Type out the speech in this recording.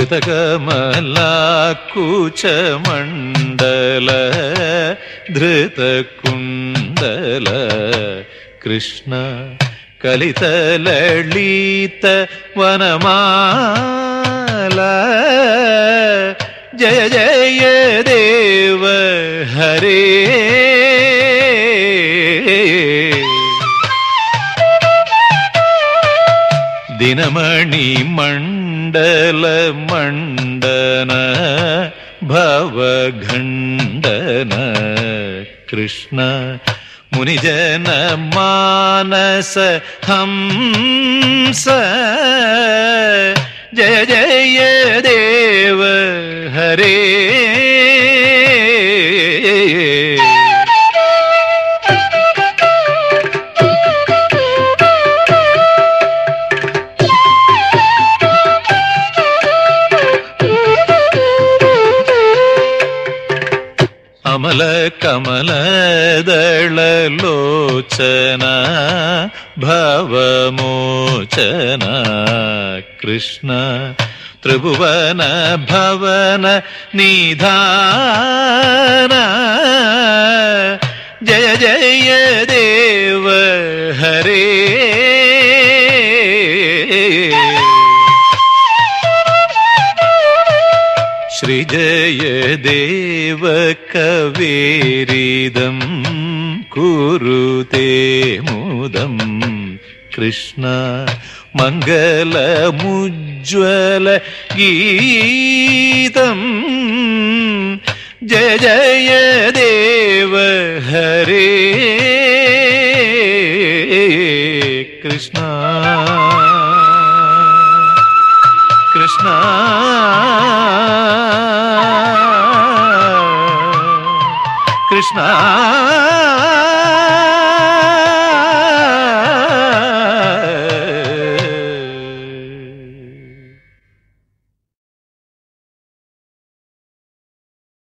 ധൃതകമലാക്കുചമണ്ഡല ധൃതകുണ്ടല കൃഷ്ണ കലിതലളിത വനമാല ജയ ജയ ദേവ ഹരേ ദിനമണി മണ്ഡല മണ്ഡന ഭവഖണ്ഡന കൃഷ്ണ മുനിജന മാനസ ഹംസ ജയ ജയ ദേവ ഹരേ അമല കമലദളലോചന ഭവമോചന കൃഷ്ണ ത്രിഭുവന ഭവന നിധാന ജയ ജയ ദേവ ഹരേ ശ്രീജയദേവ കവേരിതം കുരുതേ മുദം കൃഷ്ണ മംഗളമുജ്വല ഗീതം ജയ ജയ ദേവ ഹരേ കൃഷ്ണ കൃഷ്ണ കൃഷ്ണ